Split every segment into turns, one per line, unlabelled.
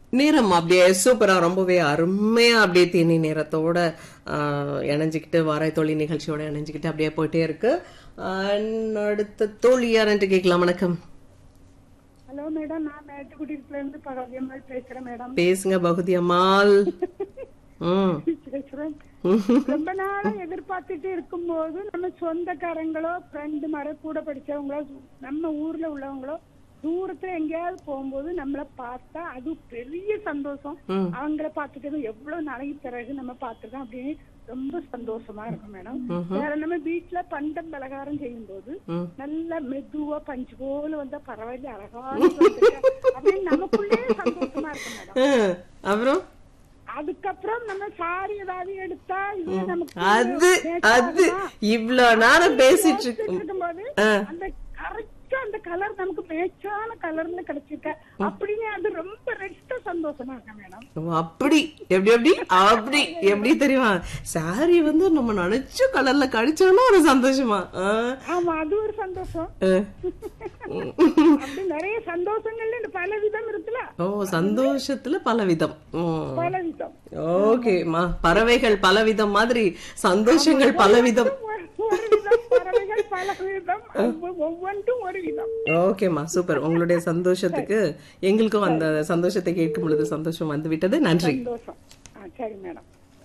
நேரம் அப்படியே சூப்பரா ரொம்பவே அருமையா அப்படியே தேனி நேரத்தோட ஆஹ், இணைஞ்சுக்கிட்டு வாராய் தோழி நிகழ்ச்சியோட இணைஞ்சுக்கிட்டு அப்படியே போயிட்டே இருக்கு ஆஹ், அடுத்த தோழி யாருன்ட்டு கேட்கலாம் வணக்கம்
ஹலோ மேடம் நான் மேட்டுக்குடியில இருந்து பகவதியம்மாள் பேசுறேன் மேடம்
பேசுங்க பகுதி அம்மாள் ம்
பேசுறேன் ரொம்ப நாளா எதிர்பார்த்துட்டு இருக்கும்போது நம்ம சொந்தக்காரங்களோ ஃப்ரெண்டு மாதிரி கூட படிச்சவங்களோ நம்ம ஊர்ல உள்ளவங்களோ தூரத்துல எங்கேயாவது போகும்போது நம்மள பார்த்தா அது பெரிய சந்தோஷம்
ம்.
அவங்கள பார்த்துட்டு எவ்வளவு நாளைக்கு பிறகு நம்ம பார்த்துருக்கோம் அப்படின்னு ரொம்ப சந்தோஷமா இருக்கும் மேடம் வேற நம்ம வீட்டுல பண்டம் பலகாரம் செய்யும் போது
ம்.
நல்ல மெதுவா பஞ்சு போல வந்தா பரவாயில்ல அழகான அப்படின்னு நமக்குள்ளே சந்தோஷமா இருக்கும் மேடம்
ஆஹ், அப்புறம்
அதுக்கப்புறம் நம்ம சாரி ஏதாவது எடுத்தா இது நமக்கு
அது அது இவ்ளோ நேரம் பேசிட்டு இருக்கு
இருக்கும்போது அந்த கரெக்டா அந்த கலர் நமக்கு மேட்சான கலர்ல கிடைச்சிருக்க அப்படின்னு அது ரொம்ப ரெட்ட சந்தோஷமா இருக்கு மேடம்
ஓ, அப்படி எப்படி எப்படி அப்படி எப்படி தெரியுமா சாரி வந்து நம்ம நினைச்ச கலர்ல கடிச்சோம்னா ஒரு சந்தோஷமா ஆஹ்,
ஆமா அது ஒரு சந்தோஷம்
ஆஹ்.
அப்படி நிறைய சந்தோஷங்கள்ல இந்த பல விதம் இருக்குல்ல
ஓ சந்தோஷத்துல பலவிதம் ம்.
பல விதம்
ஓகேம்மா பறவைகள் பலவிதம் மாதிரி சந்தோஷங்கள் பலவிதம்
ஒரு ஒரு விதம் பறவைகள் பல விதம் ஒவ்வொ- ஒவ்வொன்றும் ஒரு விதம்
ஓகேம்மா சூப்பர் உங்களுடைய சந்தோஷத்துக்கு எங்களுக்கும் அந்த சந்தோஷத்தை கேட்கும் பொழுது சந்தோஷம் வந்து விட்டது நன்றி
சந்தோஷம் ஆ சரி மேடம்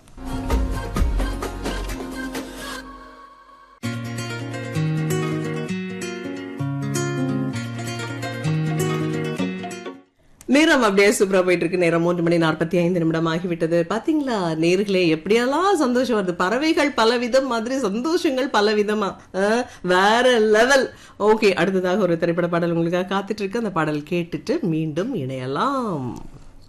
நேரம் அப்படியே சூப்பரா போயிட்டு இருக்கு நேரம் மூன்று மணி நாற்பத்தி ஐந்து நிமிடம் ஆகிவிட்டது பாத்தீங்களா நேர்களே எப்படியெல்லாம் சந்தோஷம் வருது பறவைகள் பலவிதம் மாதிரி சந்தோஷங்கள் பலவிதமா அஹ், வேற லெவல் ஓகே அடுத்ததாக ஒரு திரைப்பட பாடல் உங்களுக்காக காத்துட்டு இருக்கு அந்த பாடல் கேட்டுட்டு மீண்டும் இணையலாம்